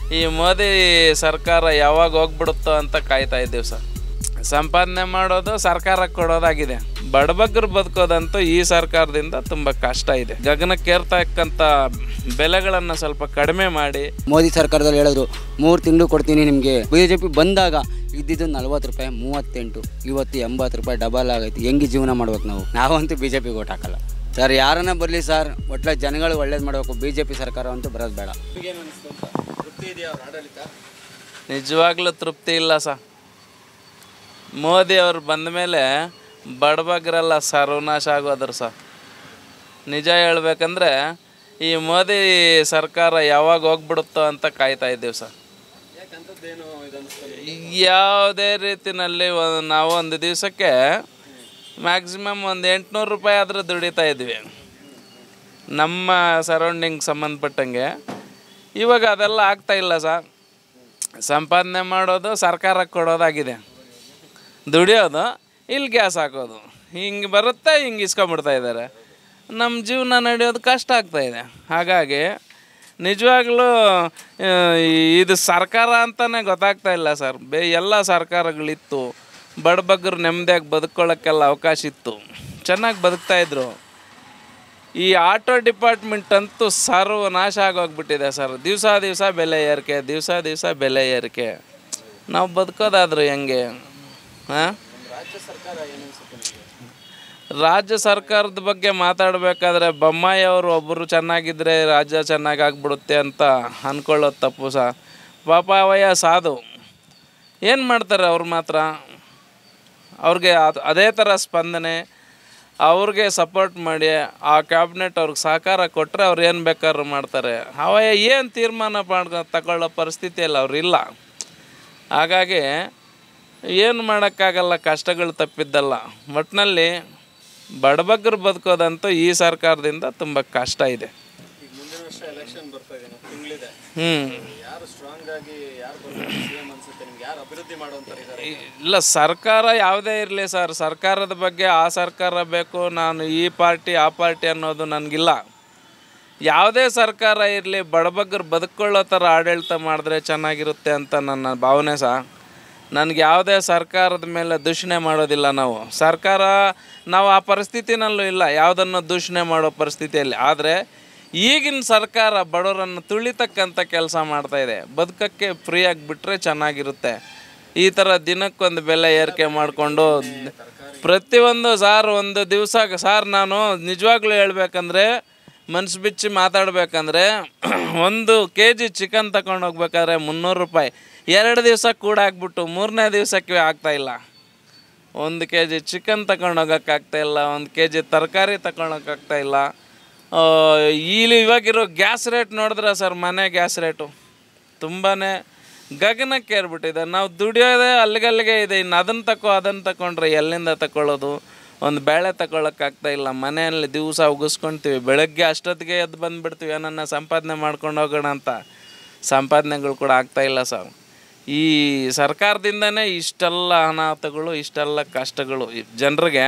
ಈ ಮೋದಿ ಸರ್ಕಾರ ಯಾವಾಗ ಹೋಗ್ಬಿಡುತ್ತೋ ಅಂತ ಕಾಯ್ತಾ ಇದ್ದೀವಿ ಸರ್ ಸಂಪಾದನೆ ಮಾಡೋದು ಸರ್ಕಾರಕ್ಕೆ ಕೊಡೋದಾಗಿದೆ ಬಡಬಗ್ಗರು ಬದುಕೋದಂತೂ ಈ ಸರ್ಕಾರದಿಂದ ತುಂಬ ಕಷ್ಟ ಇದೆ ಗಗನಕ್ಕೇರ್ತಕ್ಕಂಥ ಬೆಲೆಗಳನ್ನು ಸ್ವಲ್ಪ ಕಡಿಮೆ ಮಾಡಿ ಮೋದಿ ಸರ್ಕಾರದಲ್ಲಿ ಹೇಳಿದ್ರು ಮೂರು ತಿಂಗಳು ಕೊಡ್ತೀನಿ ನಿಮಗೆ ಬಿ ಜೆ ಪಿ ಬಂದಾಗ ಇದ್ದಿದ್ದು ನಲ್ವತ್ತು ರೂಪಾಯಿ ಮೂವತ್ತೆಂಟು ಇವತ್ತು ಎಂಬತ್ತು ರೂಪಾಯಿ ಡಬಲ್ ಆಗೈತೆ ಹೆಂಗೆ ಜೀವನ ಮಾಡ್ಬೇಕು ನಾವು ನಾವಂತೂ ಬಿ ಜೆ ಪಿಗೆ ಓಟ್ ಹಾಕಲ್ಲ ಸರ್ ಯಾರನ್ನ ಬರಲಿ ಸರ್ ಒಟ್ಲ ಜನಗಳು ಒಳ್ಳೇದು ಮಾಡಬೇಕು ಬಿ ಜೆ ಪಿ ಸರ್ಕಾರ ಅಂತೂ ಬರೋದು ಬೇಡ ನಿಜವಾಗ್ಲೂ ತೃಪ್ತಿ ಇಲ್ಲ ಸ ಮೋದಿ ಅವರು ಬಂದ ಮೇಲೆ ಬಡಬಗ್ರೆಲ್ಲ ಸರ್ವನಾಶ ಆಗೋದ್ರು ಸ ನಿಜ ಹೇಳ್ಬೇಕಂದ್ರೆ ಈ ಮೋದಿ ಸರ್ಕಾರ ಯಾವಾಗ ಹೋಗ್ಬಿಡುತ್ತೋ ಅಂತ ಕಾಯ್ತಾ ಇದ್ದೀವಿ ಸರ್ ಯಾವುದೇ ರೀತಿನಲ್ಲಿ ಒಂದ್- ನಾವು ಒಂದು ದಿವಸಕ್ಕೆ ಮ್ಯಾಕ್ಸಿಮಮ್ ಒಂದು ಎಂಟುನೂರು ರೂಪಾಯಿ ಆದರೂ ದುಡಿತಾ ಇದ್ವಿ ನಮ್ಮ ಸರೌಂಡಿಂಗ್ ಸಂಬಂಧಪಟ್ಟಂಗೆ ಇವಾಗ ಅದೆಲ್ಲ ಆಗ್ತಾ ಇಲ್ಲ ಸರ್ ಸಂಪಾದನೆ ಮಾಡೋದು ಸರ್ಕಾರಕ್ಕೆ ಕೊಡೋದಾಗಿದೆ ದುಡಿಯೋದು ಇಲ್ಲಿ ಗ್ಯಾಸ್ ಹಾಕೋದು ಹಿಂಗೆ ಬರುತ್ತೆ ಹಿಂಗೆ ಇಸ್ಕೊಂಬಿಡ್ತಾ ಇದ್ದಾರೆ ನಮ್ಮ ಜೀವನ ನಡೆಯೋದು ಕಷ್ಟ ಆಗ್ತಾ ಇದೆ ಹಾಗಾಗಿ ನಿಜವಾಗ್ಲೂ ಆ, ಇದು ಸರ್ಕಾರ ಅಂತಲೇ ಗೊತ್ತಾಗ್ತಾ ಇಲ್ಲ ಸರ್ ಬೇ ಎಲ್ಲ ಸರ್ಕಾರಗಳಿತ್ತು ಬಡಬಗ್ಗರು ನೆಮ್ಮದಿಯಾಗಿ ಬದುಕೊಳ್ಳೋಕ್ಕೆಲ್ಲ ಅವಕಾಶ ಇತ್ತು ಚೆನ್ನಾಗಿ ಬದುಕ್ತಾ ಇದ್ರು ಈ ಆಟೋ ಡಿಪಾರ್ಟ್ಮೆಂಟ್ ಅಂತೂ ಸರ್ವನಾಶ ಆಗೋಗ್ಬಿಟ್ಟಿದೆ ಸರ್ ದಿವಸ ದಿವಸ ಬೆಲೆ ಏರಿಕೆ ದಿವಸ ದಿವಸ ಬೆಲೆ ಏರಿಕೆ ನಾವು ಬದುಕೋದಾದ್ರು ಹೆಂಗೆ ಹಾಂ ರಾಜ್ಯ ಸರ್ಕಾರದ ಬಗ್ಗೆ ಮಾತಾಡಬೇಕಾದ್ರೆ ಬೊಮ್ಮಾಯಿ ಅವರು ಒಬ್ಬರು ಚೆನ್ನಾಗಿದ್ದರೆ ರಾಜ್ಯ ಚೆನ್ನಾಗಿ ಆಗ್ಬಿಡುತ್ತೆ ಅಂತ ಅಂದ್ಕೊಳ್ಳೋದು ತಪ್ಪು ಸಹ ಪಾಪ ಅವಯ್ಯ ಸಾಧು ಏನು ಮಾಡ್ತಾರೆ ಅವ್ರು ಮಾತ್ರ ಅವ್ರಿಗೆ ಅದು ಅದೇ ಥರ ಸ್ಪಂದನೆ ಅವ್ರಿಗೆ ಸಪೋರ್ಟ್ ಮಾಡಿ ಆ ಕ್ಯಾಬಿನೆಟ್ ಅವ್ರಿಗೆ ಸಹಕಾರ ಕೊಟ್ಟರೆ ಅವ್ರು ಏನು ಬೇಕಾದ್ರೂ ಮಾಡ್ತಾರೆ ಅವಯ್ಯ ಏನು ತೀರ್ಮಾನ ಮಾಡ್ಕೊ ತಗೊಳ್ಳೋ ಪರಿಸ್ಥಿತಿಯಲ್ಲಿ ಅವ್ರು ಇಲ್ಲ ಹಾಗಾಗಿ ಏನು ಮಾಡೋಕ್ಕಾಗಲ್ಲ ಕಷ್ಟಗಳು ತಪ್ಪಿದ್ದಲ್ಲ ಒಟ್ಟಿನಲ್ಲಿ ಬಡಬಗ್ಗರು ಬದುಕೋದಂತೂ ಈ ಸರ್ಕಾರದಿಂದ ತುಂಬ ಕಷ್ಟ ಇದೆ ಮುಂದಿನ ವರ್ಷ ಎಲೆಕ್ಷನ್ ಬರ್ತಾ ಇದೆ ತಿಂಗಳಿದೆ ಹ್ಞೂ ಯಾರು ಸ್ಟ್ರಾಂಗ್ ಆಗಿ ಯಾರು ಬರ್ತಾರೆ ಸಿಎಂ ಅನ್ಸುತ್ತೆ ನಿಮ್ಗೆ ಯಾರು ಅಭಿವೃದ್ಧಿ ಮಾಡೋಂತಾರೆ ಇದ್ದಾರೆ ಇಲ್ಲ ಸರ್ಕಾರ ಯಾವುದೇ ಇರಲಿ ಸರ್ ಸರ್ಕಾರದ ಬಗ್ಗೆ ಆ ಸರ್ಕಾರ ಬೇಕು ನಾನು ಈ ಪಾರ್ಟಿ ಆ ಪಾರ್ಟಿ ಅನ್ನೋದು ನನಗಿಲ್ಲ ಯಾವುದೇ ಸರ್ಕಾರ ಇರಲಿ ಬಡಬಗ್ಗರು ಬದುಕೊಳ್ಳೋ ಥರ ಆಡಳಿತ ಮಾಡಿದ್ರೆ ಚೆನ್ನಾಗಿರುತ್ತೆ ಅಂತ ನನ್ನ ಭಾವನೆ ಸಹ ನನಗೆ ಯಾವುದೇ ಸರ್ಕಾರದ ಮೇಲೆ ದೂಷಣೆ ಮಾಡೋದಿಲ್ಲ ನಾವು ಸರ್ಕಾರ ನಾವು ಆ ಪರಿಸ್ಥಿತಿನಲ್ಲೂ ಇಲ್ಲ ಯಾವುದನ್ನು ದೂಷಣೆ ಮಾಡೋ ಪರಿಸ್ಥಿತಿಯಲ್ಲಿ ಆದರೆ ಈಗಿನ ಸರ್ಕಾರ ಬಡವರನ್ನು ತುಳಿತಕ್ಕಂಥ ಕೆಲಸ ಮಾಡ್ತಾ ಇದೆ ಬದುಕಕ್ಕೆ ಫ್ರೀಯಾಗಿ ಬಿಟ್ಟರೆ ಚೆನ್ನಾಗಿರುತ್ತೆ ಈ ಥರ ದಿನಕ್ಕೊಂದು ಬೆಲೆ ಏರಿಕೆ ಮಾಡಿಕೊಂಡು ಪ್ರತಿಯೊಂದು ಸಾರ್ ಒಂದು ದಿವಸ ಸಾರ್ ನಾನು ನಿಜವಾಗ್ಲೂ ಹೇಳ್ಬೇಕಂದ್ರೆ ಮನ್ಸು ಬಿಚ್ಚಿ ಮಾತಾಡ್ಬೇಕಂದ್ರೆ ಒಂದು ಕೆ ಜಿ ಚಿಕನ್ ತಗೊಂಡು ಹೋಗ್ಬೇಕಾದ್ರೆ ಮುನ್ನೂರು ರೂಪಾಯಿ ಎರಡು ದಿವಸ ಕೂಡ ಹಾಕ್ಬಿಟ್ಟು ಮೂರನೇ ದಿವಸಕ್ಕೆ ಆಗ್ತಾ ಇಲ್ಲ ಒಂದು ಕೆ ಜಿ ಚಿಕನ್ ತಗೊಂಡು ಹೋಗೋಕ್ಕಾಗ್ತಾ ಇಲ್ಲ ಒಂದು ಕೆ ಜಿ ತರಕಾರಿ ತಗೊಂಡೋಗಕ್ಕಾಗ್ತಾ ಇಲ್ಲ ಆ, ಇಲ್ಲಿ ಇವಾಗಿರೋ ಗ್ಯಾಸ್ ರೇಟ್ ನೋಡಿದ್ರೆ ಸರ್ ಮನೆ ಗ್ಯಾಸ್ ರೇಟು ತುಂಬಾ ಗಗನಕ್ಕೆ ಏರ್ಬಿಟ್ಟಿದೆ ನಾವು ದುಡಿಯೋದೇ ಅಲ್ಲಿಗಲ್ಲಿಗೆ ಇದೆ ಇನ್ನು ಅದನ್ನು ತಗೋ ಅದನ್ನು ತಗೊಂಡ್ರೆ ಎಲ್ಲಿಂದ ತಗೊಳ್ಳೋದು ಒಂದು ಬೇಳೆ ತಗೊಳಕ್ಕಾಗ್ತಾ ಇಲ್ಲ ಮನೆಯಲ್ಲಿ ದಿವಸ ಉಗಿಸ್ಕೊಳ್ತೀವಿ ಬೆಳಗ್ಗೆ ಅಷ್ಟೊತ್ತಿಗೆ ಎದ್ದು ಬಂದುಬಿಡ್ತೀವಿ ಏನನ್ನ ಸಂಪಾದನೆ ಮಾಡ್ಕೊಂಡು ಹೋಗೋಣ ಅಂತ ಸಂಪಾದನೆಗಳು ಕೂಡ ಆಗ್ತಾ ಇಲ್ಲ ಸರ್ ಈ ಸರ್ಕಾರದಿಂದನೇ ಇಷ್ಟೆಲ್ಲ ಅನಾಹುತಗಳು ಇಷ್ಟೆಲ್ಲ ಕಷ್ಟಗಳು ಈ ಜನರಿಗೆ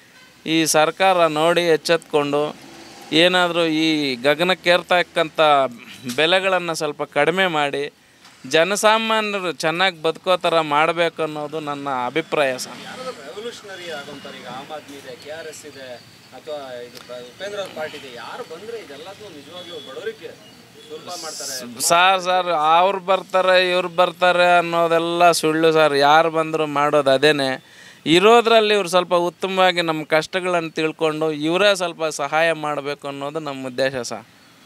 ಈ ಸರ್ಕಾರ ನೋಡಿ ಎಚ್ಚೆತ್ಕೊಂಡು ಏನಾದರೂ ಈ ಗಗನಕ್ಕೇರ್ತಕ್ಕಂಥ ಬೆಲೆಗಳನ್ನು ಸ್ವಲ್ಪ ಕಡಿಮೆ ಮಾಡಿ ಜನಸಾಮಾನ್ಯರು ಚೆನ್ನಾಗಿ ಬದುಕೋ ಥರ ಮಾಡಬೇಕು ಅನ್ನೋದು ನನ್ನ ಅಭಿಪ್ರಾಯ ಸರ್ ಯಾರಾದ್ರೂ ರೆವಲ್ಯೂಷನರಿ ಆಗೋಂತಾರೆ ಈಗ ಆಮ್ ಆದ್ಮಿ ಇದೆ ಕೆ ಆರ್ ಎಸ್ ಇದೆ ಅಥವಾ ಇದು ಪ್ರ- ಉಪೇಂದ್ರ ಅವ್ರ ಪಾರ್ಟಿ ಇದೆ ಯಾರು ಬಂದ್ರೆ ಇದೆಲ್ಲದೂ ನಿಜವಾಗ್ಲೂ ಬಡವರಿಗೆ ಸುಲಭ ಮಾಡ್ತಾರೆ ಸಾರ್ ಸರ್ ಅವ್ರು ಬರ್ತಾರೆ ಇವ್ರು ಬರ್ತಾರೆ ಅನ್ನೋದೆಲ್ಲ ಸುಳ್ಳು ಸರ್ ಯಾರು ಬಂದರೂ ಮಾಡೋದು ಅದೇನೆ ಇರೋದ್ರಲ್ಲಿ ಇವ್ರು ಸ್ವಲ್ಪ ಉತ್ತಮವಾಗಿ ನಮ್ಮ ಕಷ್ಟಗಳನ್ನು ತಿಳ್ಕೊಂಡು ಇವರೇ ಸ್ವಲ್ಪ ಸಹಾಯ ಮಾಡಬೇಕು ಅನ್ನೋದು ನಮ್ಮ ಉದ್ದೇಶ ಸರ್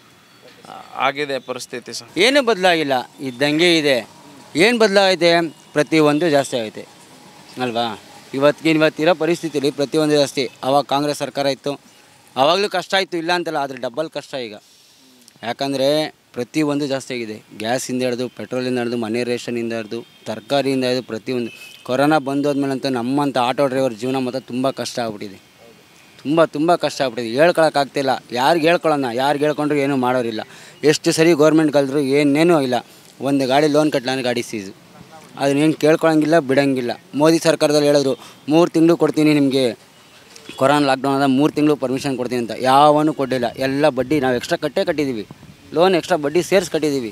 ಆಗಿದೆ ಪರಿಸ್ಥಿತಿ ಸರ್ ಏನೂ ಬದಲಾಗಿಲ್ಲ ಇದ್ದಂಗೆ ಇದೆ ಏನು ಬದಲಾಗೈತೆ ಪ್ರತಿಯೊಂದು ಜಾಸ್ತಿ ಆಗೈತೆ ಅಲ್ವಾ ಇವತ್ತಿಗೆ ಇವತ್ತಿರೋ ಪರಿಸ್ಥಿತಿಲಿ ಪ್ರತಿಯೊಂದು ಜಾಸ್ತಿ ಅವಾಗ ಕಾಂಗ್ರೆಸ್ ಸರ್ಕಾರ ಇತ್ತು ಆವಾಗಲೂ ಕಷ್ಟ ಇತ್ತು ಇಲ್ಲ ಅಂತಲ್ಲ ಆದರೆ ಡಬಲ್ ಕಷ್ಟ ಈಗ ಯಾಕಂದರೆ ಪ್ರತಿಯೊಂದು ಜಾಸ್ತಿ ಆಗಿದೆ ಗ್ಯಾಸಿಂದ ಹಿಡಿದು ಪೆಟ್ರೋಲಿಂದ ಹಿಡಿದು ಮನೆ ರೇಷನಿಂದ ಹಿಡಿದು ತರಕಾರಿಯಿಂದ ಹಿಡಿದು ಪ್ರತಿಯೊಂದು ಕೊರೋನಾ ಬಂದೋದ್ಮೇಲಂತೂ ನಮ್ಮಂಥ ಆಟೋ ಡ್ರೈವರ್ ಜೀವನ ಮಾತ್ರ ತುಂಬ ಕಷ್ಟ ಆಗ್ಬಿಟ್ಟಿದೆ ತುಂಬ ತುಂಬ ಕಷ್ಟ ಆಗ್ಬಿಟ್ಟಿದೆ ಹೇಳ್ಕೊಳಕ್ಕಾಗ್ತಿಲ್ಲ ಯಾರಿಗೆ ಹೇಳ್ಕೊಳ್ಳೋಣ ಯಾರಿಗೆ ಹೇಳ್ಕೊಂಡ್ರು ಏನೂ ಮಾಡೋರಿಲ್ಲ ಎಷ್ಟು ಸರಿ ಗೌರ್ಮೆಂಟ್ ಕಳೆದ್ರು ಏನೇನೂ ಇಲ್ಲ ಒಂದು ಗಾಡಿ ಲೋನ್ ಕಟ್ಟಲಾನ ಗಾಡಿ ಸೀಸು ಅದನ್ನೇನು ಕೇಳ್ಕೊಳಂಗಿಲ್ಲ ಬಿಡಂಗಿಲ್ಲ ಮೋದಿ ಸರ್ಕಾರದಲ್ಲಿ ಹೇಳಿದ್ರು ಮೂರು ತಿಂಗಳು ಕೊಡ್ತೀನಿ ನಿಮಗೆ ಕೊರೋನಾ ಲಾಕ್ಡೌನ್ ಆದ ಮೂರು ತಿಂಗಳು ಪರ್ಮಿಷನ್ ಕೊಡ್ತೀನಿ ಅಂತ ಯಾವನೂ ಕೊಡಲಿಲ್ಲ ಎಲ್ಲ ಬಡ್ಡಿ ನಾವು ಎಕ್ಸ್ಟ್ರಾ ಕಟ್ಟೇ ಕಟ್ಟಿದ್ದೀವಿ ಲೋನ್ ಎಕ್ಸ್ಟ್ರಾ ಬಡ್ಡಿ ಸೇರಿಸಿ ಕಟ್ಟಿದ್ದೀವಿ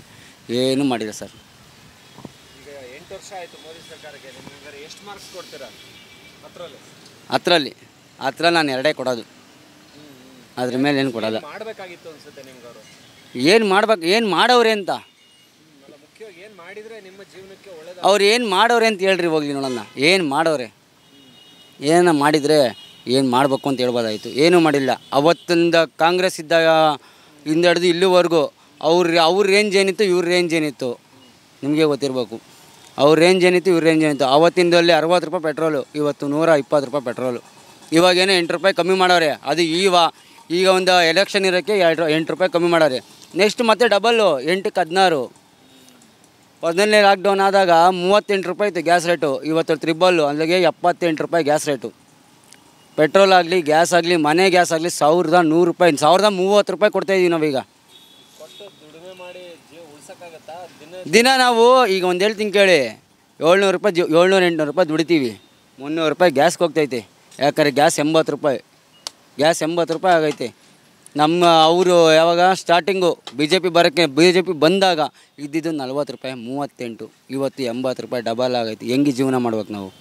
ಏನೂ ಮಾಡಿಲ್ಲ ಸರ್ ಈಗ ಎಂಟು ವರ್ಷ ಆಯಿತು ಮೋದಿ ಸರ್ಕಾರಕ್ಕೆ ನಿಮ್ಗೆ ಹಂಗಾರೆ ಎಷ್ಟು ಮಾರ್ಕ್ಸ್ ಕೊಡ್ತೀರಾ ಹತ್ತರಲ್ಲಿ ಹತ್ರಲ್ಲಿ ಹತ್ರ ನಾನು ಎರಡೇ ಕೊಡೋದು ಅದ್ರ ಮೇಲೆ ಏನು ಕೊಡಲ್ಲ ಮಾಡಬೇಕಾಗಿತ್ತು ಅನ್ಸುತ್ತೆ ನಿಮ್ಗೆ ಅವರು ಏನು ಮಾಡ್ಬೇಕು ಏನು ಮಾಡವ್ರೆ ಅಂತ ಅಲ್ಲ ಮುಖ್ಯವಾಗಿ ಏನು ಮಾಡಿದರೆ ನಿಮ್ಮ ಜೀವನಕ್ಕೆ ಒಳ್ಳೇದು ಅವ್ರು ಏನು ಮಾಡವ್ರೆ ಅಂತ ಹೇಳ್ರಿ ಹೋಗ್ಲಿ ನೋಡೋಣ ಏನು ಮಾಡವ್ರೆ ಏನ ಮಾಡಿದರೆ ಏನು ಮಾಡಬೇಕು ಅಂತ ಹೇಳ್ಬೋದಾಯಿತು ಏನೂ ಮಾಡಿಲ್ಲ ಅವತ್ತಿಂದ ಕಾಂಗ್ರೆಸ್ ಇದ್ದಾಗ ಇಂದ ಹಿಡ್ದು ಇಲ್ಲಿವರೆಗೂ ಅವ್ರ ಅವ್ರ ರೇಂಜ್ ಏನಿತ್ತು ಇವ್ರ ರೇಂಜ್ ಏನಿತ್ತು ನಿಮಗೆ ಗೊತ್ತಿರಬೇಕು ಅವ್ರ ರೇಂಜ್ ಏನಿತ್ತು ಇವ್ರ ರೇಂಜ್ ಏನಿತ್ತು ಅವತ್ತಿಂದಲ್ಲಿ ಅರವತ್ತು ರೂಪಾಯಿ ಪೆಟ್ರೋಲು ಇವತ್ತು ನೂರ ಇಪ್ಪತ್ತು ರೂಪಾಯಿ ಪೆಟ್ರೋಲು ಇವಾಗೇನೋ ಎಂಟು ರೂಪಾಯಿ ಕಮ್ಮಿ ಮಾಡವ್ರೆ ಅದು ಈಗ ಈಗ ಒಂದು ಎಲೆಕ್ಷನ್ ಇರೋಕ್ಕೆ ಎರಡು ಎಂಟು ರೂಪಾಯಿ ಕಮ್ಮಿ ಮಾಡವ್ರೆ ನೆಕ್ಸ್ಟ್ ಮತ್ತೆ ಡಬಲ್ಲು ಎಂಟಕ್ಕೆ ಹದಿನಾರು ಮೊದಲನೇ ಲಾಕ್ಡೌನ್ ಆದಾಗ ಮೂವತ್ತೆಂಟು ರೂಪಾಯಿ ಇತ್ತು ಗ್ಯಾಸ್ ರೇಟು ಇವತ್ತು ತ್ರಿಬಲ್ಲು ಅಲ್ಲಿಗೆ ಎಪ್ಪತ್ತೆಂಟು ರೂಪಾಯಿ ಗ್ಯಾಸ್ ರೇಟು ಪೆಟ್ರೋಲ್ ಆಗಲಿ ಗ್ಯಾಸ್ ಆಗಲಿ ಮನೆ ಗ್ಯಾಸ್ ಆಗಲಿ ಸಾವಿರದ ನೂರು ರೂಪಾಯಿ ಸಾವಿರದ ಮೂವತ್ತು ರೂಪಾಯಿ ಕೊಡ್ತಾಯಿದ್ದೀವಿ ನಾವೀಗ ಕೊಟ್ಟು ದುಡಿಮೆ ಮಾಡಿ ಜೀವ ಉಳ್ಸಕ್ಕಾಗತ್ತಾ ದಿನ ದಿನ ನಾವು ಈಗ ಒಂದು ಹೇಳ್ತೀನಿ ಕೇಳಿ ಏಳ್ನೂರು ರೂಪಾಯಿ ಜಿ ಏಳ್ನೂರು ಎಂಟುನೂರು ರೂಪಾಯಿ ದುಡಿತೀವಿ ಮುನ್ನೂರು ರೂಪಾಯಿ ಗ್ಯಾಸ್ಗೆ ಹೋಗ್ತೈತೆ ಯಾಕಂದ್ರೆ ಗ್ಯಾಸ್ ಎಂಬತ್ತು ರೂಪಾಯಿ ಗ್ಯಾಸ್ ಎಂಬತ್ತು ರೂಪಾಯಿ ಆಗೈತೆ ನಮ್ಮ ಅವರು ಯಾವಾಗ ಸ್ಟಾರ್ಟಿಂಗು ಬಿ ಜೆ ಪಿ ಬರೋಕ್ಕೆ ಬಿ ಜೆ ಪಿ ಬಂದಾಗ ಇದ್ದಿದ್ದು ನಲ್ವತ್ತು ರೂಪಾಯಿ ಮೂವತ್ತೆಂಟು ಇವತ್ತು ಎಂಬತ್ತು ರೂಪಾಯಿ ಡಬಲ್ ಆಗೈತೆ ಹೆಂಗೆ ಜೀವನ ಮಾಡ್ಬೇಕು ನಾವು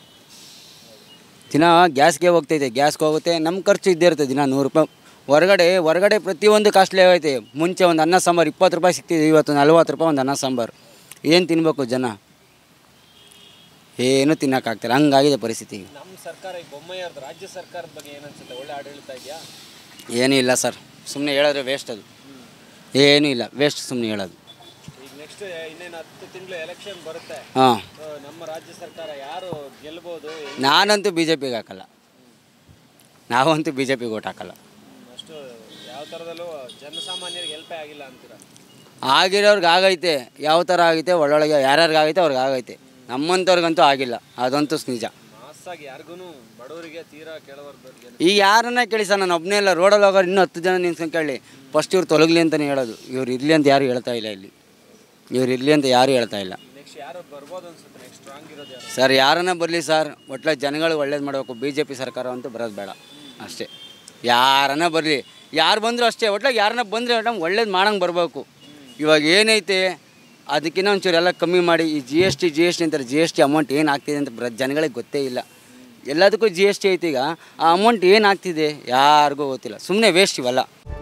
ದಿನ ಗ್ಯಾಸ್ಗೆ ಹೋಗ್ತೈತೆ ಗ್ಯಾಸ್ಗೆ ಹೋಗುತ್ತೆ ನಮ್ಮ ಖರ್ಚು ಇದ್ದೇ ಇರ್ತದೆ ದಿನ ನೂರು ರೂಪಾಯಿ ಹೊರಗಡೆ ಹೊರಗಡೆ ಪ್ರತಿಯೊಂದು ಕಾಸ್ಟ್ಲಿ ಆಗೈತೆ ಮುಂಚೆ ಒಂದು ಅನ್ನ ಸಾಂಬಾರು ಇಪ್ಪತ್ತು ರೂಪಾಯಿ ಸಿಗ್ತಿದೆ ಇವತ್ತು ನಲ್ವತ್ತು ರೂಪಾಯಿ ಒಂದು ಅನ್ನ ಸಾಂಬಾರು ಏನು ತಿನ್ಬೇಕು ಜನ ಏನೂ ತಿನ್ನೋಕ್ಕಾಗ್ತಾರೆ ಹಂಗಾಗಿದೆ ಪರಿಸ್ಥಿತಿ ಈಗ ನಮ್ಮ ಸರ್ಕಾರ ಈ ಬೊಮ್ಮಾಯಿಯವ್ರದ್ದು ರಾಜ್ಯ ಸರ್ಕಾರದ ಬಗ್ಗೆ ಏನು ಅನ್ಸುತ್ತೆ ಒಳ್ಳೆ ಆಡಳಿತ ಇದೆಯಾ ಏನೂ ಇಲ್ಲ ಸರ್ ಸುಮ್ಮನೆ ಹೇಳಿದ್ರೆ ವೇಸ್ಟ್ ಅದು ಏನೂ ಇಲ್ಲ ವೇಸ್ಟ್ ಸುಮ್ಮನೆ ಹೇಳೋದು ಈಗ ನೆಕ್ಸ್ಟ್ ಇನ್ನೇನು ಹತ್ತು ತಿಂಗಳು ಎಲೆಕ್ಷನ್ ಬರುತ್ತೆ ಹಾಂ ಸೊ ನಮ್ಮ ರಾಜ್ಯ ಸರ್ಕಾರ ಯಾರು ಗೆಲ್ಬೋದು ನಾನಂತೂ ಬಿ ಜೆ ಪಿಗೆ ಹಾಕಲ್ಲ ನಾವಂತೂ ಬಿ ಜೆ ಪಿಗೆ ಓಟ್ ಹಾಕಲ್ಲ ಅಷ್ಟು ಯಾವ ಥರದಲ್ಲೂ ಜನಸಾಮಾನ್ಯರಿಗೆ ಹೆಲ್ಪೇ ಆಗಿಲ್ಲ ಅಂತೀರ ಆಗಿರೋರ್ಗೆ ಆಗೈತೆ ಯಾವ ಥರ ಆಗೈತೆ ಒಳ್ಳೊಳಗೆ ಯಾರ್ಯಾರಿಗೆ ಆಗೈತೆ ಅವ್ರಿಗೆ ಆಗೈತೆ ನಮ್ಮಂಥವ್ರಿಗಂತೂ ಆಗಿಲ್ಲ ಅದಂತೂ ನಿಜ ಮಾಸಾಗಿ ಯಾರಿಗೂ ಬಡವರಿಗೆ ತೀರಾ ಕೆಳವರ್ಗದವ್ರಿಗೆ ಈಗ ಯಾರನ್ನ ಕೇಳಿ ಸರ್ ನಾನು ಒಬ್ಬನೇ ಇಲ್ಲ ರೋಡಲ್ಲಿ ಹೋಗೋರು ಇನ್ನೂ ಹತ್ತು ಜನ ನಿಂತ್ಕೊಂಡು ಕೇಳಿ ಫಸ್ಟ್ ಇವ್ರು ತೊಲಗಲಿ ಅಂತಲೇ ಹೇಳೋದು ಇವ್ರು ಇರಲಿ ಅಂತ ಯಾರು ಹೇಳ್ತಾ ಇಲ್ಲ ಇಲ್ಲಿ ಇವ್ರು ಇರಲಿ ಅಂತ ಯಾರು ಹೇಳ್ತಾ ಇಲ್ಲ ನೆಕ್ಸ್ಟ್ ಯಾರು ಬರ್ಬೋದು ಅನ್ಸುತ್ತೆ ನೆಕ್ಸ್ಟ್ ಸ್ಟ್ರಾಂಗ್ ಇರೋದು ಯಾರು ಸರ್ ಯಾರನ್ನ ಬರಲಿ ಸರ್ ಒಟ್ಲ ಜನಗಳಿಗೆ ಒಳ್ಳೇದು ಮಾಡಬೇಕು ಬಿ ಜೆ ಪಿ ಸರ್ಕಾರ ಅಂತೂ ಬರೋದು ಬೇಡ ಅಷ್ಟೇ ಯಾರನ್ನ ಬರಲಿ ಯಾರು ಬಂದರೂ ಅಷ್ಟೇ ಒಟ್ಲಾಗ ಯಾರನ್ನ ಬಂದರೆ ಒಟ್ಟ ಒಳ್ಳೇದು ಮಾಡಂಗೆ ಬರಬೇಕು ಇವಾಗ ಏನೈತೆ ಅದಕ್ಕಿಂತ ಒಂಚೂರು ಎಲ್ಲ ಕಮ್ಮಿ ಮಾಡಿ ಈ G S T G S T ಅಂತಾರೆ ಜಿ ಎಸ್ ಟಿ ಅಮೌಂಟ್ ಏನು ಆಗ್ತಿದೆ ಅಂತ ಬರ ಜನಗಳಿಗೆ ಗೊತ್ತೇ ಇಲ್ಲ ಎಲ್ಲದಕ್ಕೂ ಜಿ ಎಸ್ ಟಿ ಐತೆ ಈಗ ಆ ಅಮೌಂಟ್ ಏನು ಆಗ್ತಿದೆ ಯಾರಿಗೂ ಗೊತ್ತಿಲ್ಲ ಸುಮ್ಮನೆ ವೇಸ್ಟ್ ಇವೆಲ್ಲ